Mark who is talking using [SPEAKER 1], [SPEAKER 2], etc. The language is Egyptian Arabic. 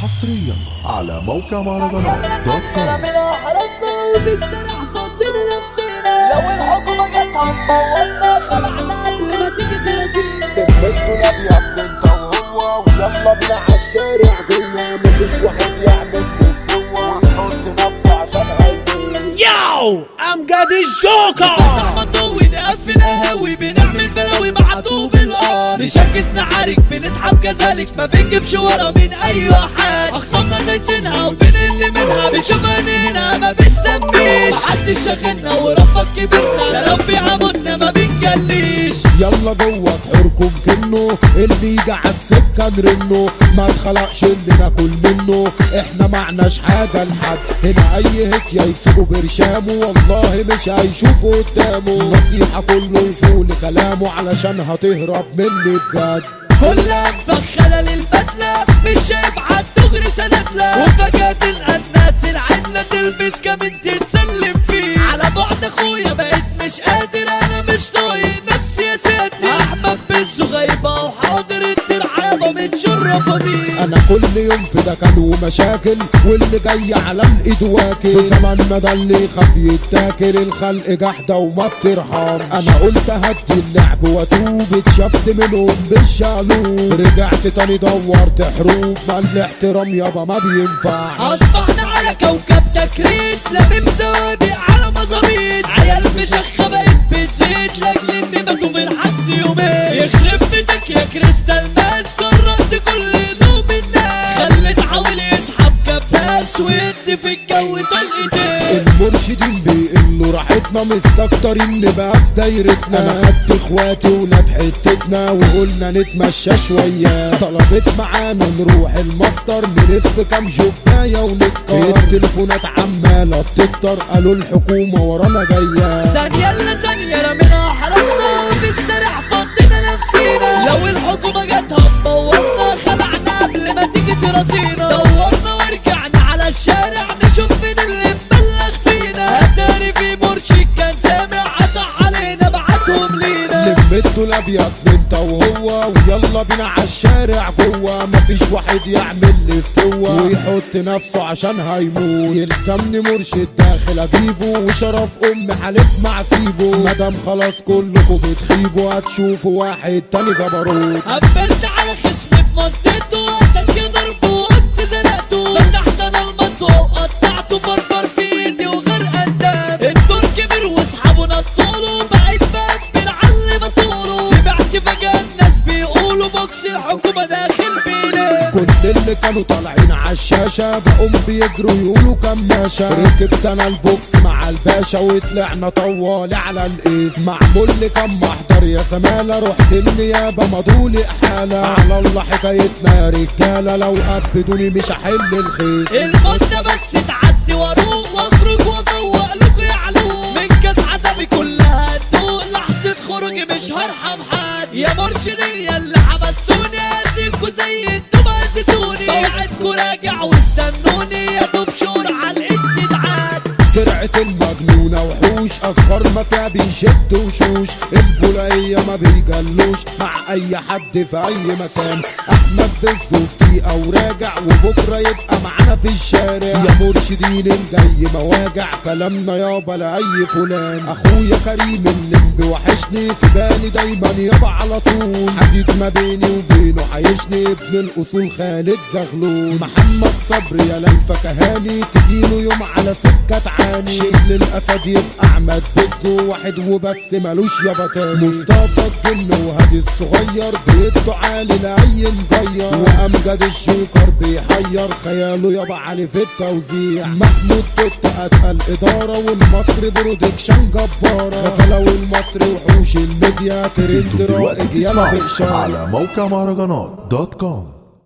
[SPEAKER 1] حصريا على موقع مهرجانات دوت كوم
[SPEAKER 2] رمينا حرسنا وفي السرع فضينا نفسنا لو الحكومة جت هنبوظنا خلعنا قبل ما تيجي ترازينا
[SPEAKER 3] بنته الابيض انت وهو ويلا بينا عالشارع جوه مفيش واحد يعمل مفتوى ويحط نفسه عشان هيبين
[SPEAKER 4] ياو امجد الجوكر
[SPEAKER 2] فتح مطوي نقفل قهاوي بنعمل بلاوي مع طوب الارض نشكس نعارك بنسحب كذلك ما بنجيبش ورا من اي واحد اخصامنا دايسينها وبنقل منها بنشوف عينينا ما بنسميش محدش شاغلنا وربك كبرنا لا لو في عمودنا ما بنجليش
[SPEAKER 3] يلا جوه حوركم كنه اللي يجي عالسكه نرنه ما اتخلقش اللي ناكل منه احنا معناش حاجه لحد هنا اي هيك يسيبوا برشامه والله مش هيشوفوا قدامه نصيحه كله يفول كلامه علشان هتهرب مني بجد
[SPEAKER 2] كلها مفخلة للبدلة مش شايف حد تغري سندلة وفجأة تلقى الناس العدلة تلبس كمان تتسلم فيه على بعد اخويا بقيت مش قادر انا مش طايق نفسي يا ساتر احمد بزو غايبة وحاضر الترعابة متشرفة دي
[SPEAKER 3] انا كل يوم في دكن ومشاكل واللي جاي على الايد واكل في زماننا ده اللي يخاف يتاكل الخلق جحده وما بترحم انا قلت هدي اللعب واتوب اتشفت منهم بالشقلوب رجعت تاني دورت حروب ما الاحترام يابا ما بينفع
[SPEAKER 2] اصبحنا على كوكب تكريت لابم سوابق على مظابيط عيال مشخة بقت بتزيد لاجل اني ماتوا في الحجز يومين يخرب بيتك يا كريستال ماس قررت كل نوم الناس خليت عاول يسحب كباس ويدي في الجو طلقتين
[SPEAKER 3] المرشدين بيقلوا راحتنا مستكترين نبقى في دايرتنا انا خدت اخواتي ولاد حتتنا وقلنا نتمشى شويه طلبت معانا نروح الماستر نلف كام جبايه ونسكر التليفونات عماله بتكتر قالوا الحكومه ورانا جايه
[SPEAKER 2] ثانية الا ثانية رمينا حرسنا وفي السريع فضينا نفسينا لو الحكومة جت هتبوظنا خلعنا قبل ما تيجي ترازينا دورنا ورجعنا على الشارع نشوف مين اللي مبلغ فينا اتاري في مرشد كان سامع قطع علينا بعتهم لينا
[SPEAKER 3] لميته الابيض انت وهو ويلا بينا عالشارع جوه مفيش واحد يعمل لي فتوه ويحط نفسه عشان هيموت يلزمني مرشد داخل اجيبه وشرف امي حلف مع سيبه مادام خلاص كلكم بتخيبوا هتشوفوا واحد تاني جبروت
[SPEAKER 2] قبلت على خصمي في منطقته اتك ضربه وقمت زنقته فتحت انا المطوه وقطعته فرفر في ايدي وغير قدام الدور كبر واصحابه نطوله بقيت بقبل علي بطوله سمعت فجاه الناس بيقولوا بوكس الحكومه داخل بينا
[SPEAKER 3] كل اللي كانوا طالعين عالشاشة بقوم بيجروا يقولوا كماشة ركبت انا البوكس مع الباشا وطلعنا طوالي على القيس معمول لي كم محضر يا زمالة رحت النيابة مضولي احالة على الله حكايتنا يا رجالة لو قبدوني مش هحل الخيط
[SPEAKER 2] المدة بس تعدي واروح واخرج وافوق لكم يعلو من كاس عذابي كلها هتدوق لحظة خروجي مش هرحم حد يا مرشدين يا اللي حبستوني اديكوا زي انتوا ما زيتوني موعدكوا راجع واستنوني يا دوب شهور على الايد تتعاد
[SPEAKER 3] درعة المجنونة وحوش أصغر ما فيها بيشد وشوش البولية ما بيجلوش مع أي حد في أي مكان أحمد بالزوفتي أو راجع وبكرة يبقى معانا في الشارع يا مرشدين الجاي مواجع كلامنا يابا لأي فلان أخويا كريم اللي وحشني في بالي دايما يابا على طول حديد ما بيني وبينه حيشني ابن الأصول خالد زغلول محمد صبري يا ليفا كهاني تجيله يوم على سكة تعاني شبل الأسد يبقى أحمد بزو واحد وبس ملوش يابا تاني مصطفى الجن وهادي الصغير بيدوا عالي لأي مغير وأمجد الجوكر بيحير خياله يابا علي في التوزيع محمود توت أتقل إدارة والمصري برودكشن جبارة غزالة والمصري وحوش الميديا ترند
[SPEAKER 1] انتوا دلوقتي
[SPEAKER 3] رائج يلا
[SPEAKER 1] بتسمعوا
[SPEAKER 3] بإشارة
[SPEAKER 1] على موقع مهرجانات دوت كوم